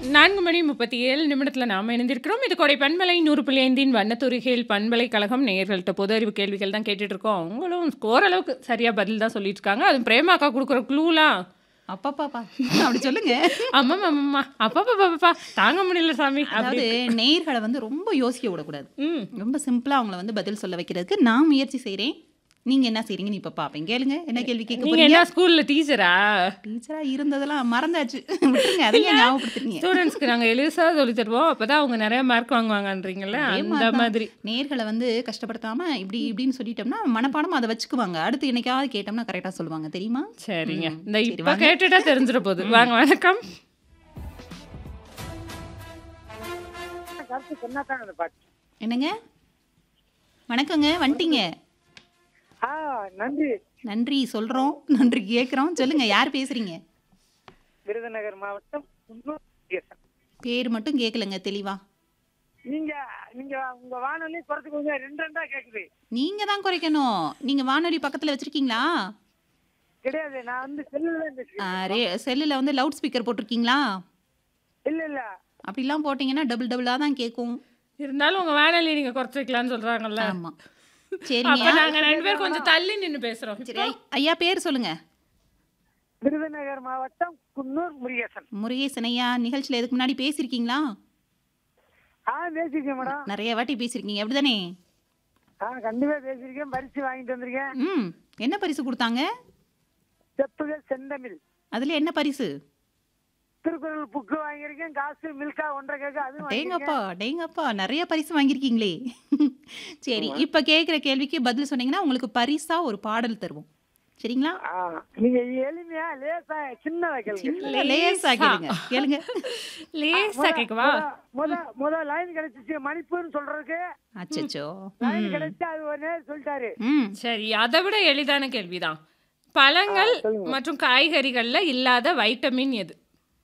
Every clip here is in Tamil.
நான்கு மணி முப்பத்தி ஏழு நிமிடத்தில் நாம் இணைந்திருக்கிறோம் இது கொடை பண்பலை நூறு புள்ளி ஐந்தின் வண்ணத்துறைகள் பண்பலைக்கழகம் நேயர்கள்ட்ட பொது அறிவு கேள்விகள் தான் கேட்டுட்டு இருக்கோம் அவங்களும் ஓரளவுக்கு சரியாக பதில் தான் சொல்லிட்டு இருக்காங்க அதுவும் பிரேமாக்கா கொடுக்குற க்ளூலாம் அப்பாப்பாப்பா அப்படி சொல்லுங்க அம்மா அம்மா அப்பா பாப்பா தாங்க முடியல சாமி அப்படி அதாவது நேர்களை வந்து ரொம்ப யோசிக்க விடக்கூடாது ம் ரொம்ப சிம்பிளா அவங்கள வந்து பதில் சொல்ல வைக்கிறதுக்கு நான் முயற்சி செய்றேன் நீங்க என்ன செய்றீங்கன்னு இப்ப பாப்பேன் கேளுங்க என்ன கேள்வி கேட்க நீங்க போறீங்க என்ன ஸ்கூல்ல டீச்சரா டீச்சரா இருந்ததெல்லாம் மறந்தாச்சு விட்டுருங்க அதையும் ஞாபகப்படுத்துறீங்க ஸ்டூடெண்ட்ஸ்க்கு நாங்க எலிசா சொல்லி தருவோம் அப்பதான் அவங்க நிறைய மார்க் வாங்குவாங்கன்றீங்கல்ல அதே அந்த மாதிரிதான். மாதிரி நேர்களை வந்து கஷ்டப்படுத்தாம இப்படி இப்படின்னு சொல்லிட்டோம்னா மனப்பாடம் அதை வச்சுக்குவாங்க அடுத்து என்னைக்காவது கேட்டோம்னா கரெக்டா சொல்லுவாங்க தெரியுமா சரிங்க ம், இந்த சரி, இப்ப வாங்க. கேட்டுட்டா தெரிஞ்சிட போகுது வாங்க வணக்கம் கருத்து சொன்னாதான் அந்த பாட்டு என்னங்க வணக்கங்க வந்துட்டீங்க ஆ நன்றி நன்றி சொல்றோம் நன்றி கேக்குறோம் சொல்லுங்க யார் பேசுறீங்க விருதுநகர் மாவட்டம் குன்னூர் முருகேசன். பேர் மட்டும் கேட்கலங்க தெளிவா நீங்க நீங்க உங்க வானொலி குறைச்சுக்கோங்க ரெண்டு ரெண்டா கேக்குது நீங்க தான் குறைக்கணும் நீங்க வானொலி பக்கத்துல வச்சிருக்கீங்களா கிடையாது நான் வந்து செல்லுல ஆ, பேசுறேன் ரே- செல்லுல வந்து லவுட் ஸ்பீக்கர் போட்டிருக்கீங்களா இல்ல இல்ல அப்படிலாம் போட்டீங்கன்னா டபுள் டபுளா தான் கேட்கும் இருந்தாலும் உங்க வேலையில நீங்க குறைச்சு வைக்கலாம்னு சொல்றாங்கல்ல ஆமா அப்ப சரிங்க நாங்க ரெண்டு பேரும் கொஞ்சம் தள்ளி நின்னு பேசுறோம் சரி ஐ- ஐயா பேர் சொல்லுங்க விருதுநகர் மாவட்டம் குன்னூர் முருகேசன் முருகேசன் ஐயா நிகழ்ச்சியில இதுக்கு முன்னாடி பேசியிருக்கீங்களா ஆ பேசிருக்கேன் மேடம் நிறைய வாட்டி பேசியிருக்கீங்க அப்படிதானே ஆ கண்டிப்பா பேசிருக்கேன் பரிசு வாங்கிட்டு வந்திருக்கேன் ம் என்ன பரிசு கொடுத்தாங்க செப்புகள் செந்தமிழ் அதுல என்ன பரிசு திருக்குறள் புக்கு வாங்கியிருக்கேன் காசு மில்கா ஒன்றரை கேக்கு அதுவும் டேங்கப்பா டேங்கப்பா நிறைய பரிசு வாங்கியிருக்கீங்களே சரி இப்ப கேக்குற கேள்விக்கு பதில் சொன்னீங்கன்னா உங்களுக்கு பரிசா ஒரு பாடல் தருவோம் சரிங்களா ஆ, நீங்க எளிமையா லேசா சின்னதா கேளுங்க சின்ன லேசா கேளுங்க கேளுங்க லேசா கேக்கவா முத முத லைன் கிடைச்சிச்சு மணிப்பூர்னு சொல்றதுக்கு அச்சச்சோ லைன் கிடைச்சு அது ஒரு நேரம் சொல்லிட்டாரு ம் சரி அதை விட எளிதான கேள்விதான் பழங்கள் மற்றும் காய்கறிகள்ல இல்லாத வைட்டமின் எது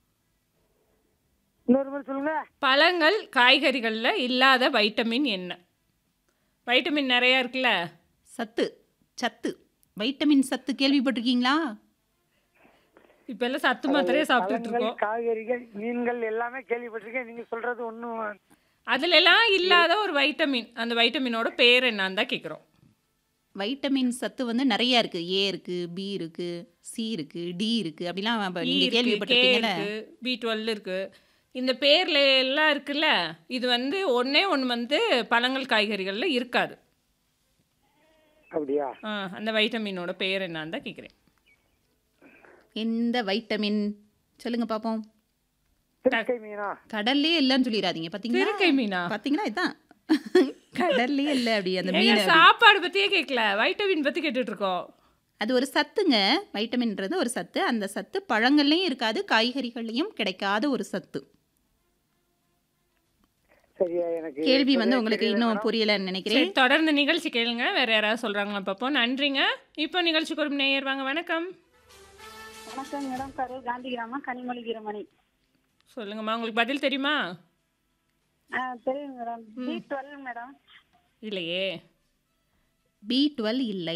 இன்னொரு முறை சொல்லுங்க பழங்கள் காய்கறிகள்ல இல்லாத வைட்டமின் என்ன வைட்டமின் நிறைய இருக்குல்ல சத்து சத்து வைட்டமின் சத்து கேள்விப்பட்டிருக்கீங்களா இப்ப எல்லாம் சத்து மாத்திரையே சாப்பிட்டுட்டு பழங்கள், இருக்கோம் காய்கறிகள் மீன்கள் எல்லாமே கேள்விப்பட்டிருக்கேன் நீங்க சொல்றது ஒண்ணும் அதுல எல்லாம் இல்லாத ஒரு வைட்டமின் அந்த வைட்டமினோட பேர் என்னன்னு தான் கேக்குறோம் வைட்டமின் சத்து வந்து நிறைய இருக்கு ஏ இருக்கு பி இருக்கு சி இருக்கு டி இருக்கு அப்படிலாம் அப்ப E நீங்க இருக்கு, K கேள்விப்பட்டிருப்பீங்கல்ல இருக்கு பி டுவெல் இருக்கு இந்த பேர்ல எல்லாம் இருக்குல்ல இது வந்து ஒண்ணே ஒண்ணு வந்து பழங்கள் காய்கறிகள்ல இருக்காது அப்படியா ஆ, அந்த வைட்டமினோட பேர் என்னன்னு தான் கேக்குறேன் எந்த வைட்டமின் சொல்லுங்க பாப்போம் திருக்கை மீனா கடல்லே இல்லைன்னு சொல்லிடாதீங்க பாத்தீங்களா திருக்கை மீனா பாத்தீங்களா இதான் கடல்லே இல்ல அப்படி அந்த ஏங்க, மீன் அப்படி. சாப்பாடு பத்தியே கேட்கல வைட்டமின் பத்தி கேட்டுட்டு இருக்கோம் அது ஒரு சத்துங்க வைட்டமின்ன்றது ஒரு சத்து அந்த சத்து பழங்கள்லயும் இருக்காது காய்கறிகள்லயும் கிடைக்காத ஒரு சத்து சரியா எனக்கு கேள்வி வந்து உங்களுக்கு இன்னும் புரியலன்னு நினைக்கிறேன் சரி தொடர்ந்து நிகழ்ச்சி கேளுங்க வேற யாராவது சொல்றாங்களா பார்ப்போம் நன்றிங்க இப்போ நிகழ்ச்சிக்கு ஒரு நேயர் வாங்க வணக்கம் வணக்கம் மேடம் கரூர் காந்தி கிராமம் கனிமொழி வீரமணி சொல்லுங்கம்மா உங்களுக்கு பதில் தெரியுமா ஆ தெரியும் மேடம் பி டுவெல் மேடம் இல்லையே பி டுவெல் இல்லை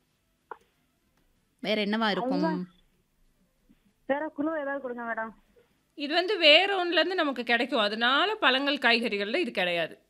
வேற என்னவா இருக்கும் வேற குழு ஏதாவது கொடுங்க மேடம் இது வந்து வேற ஒண்ணுல இருந்து நமக்கு கிடைக்கும் அதனால பழங்கள் காய்கறிகள்ல இது கிடையாது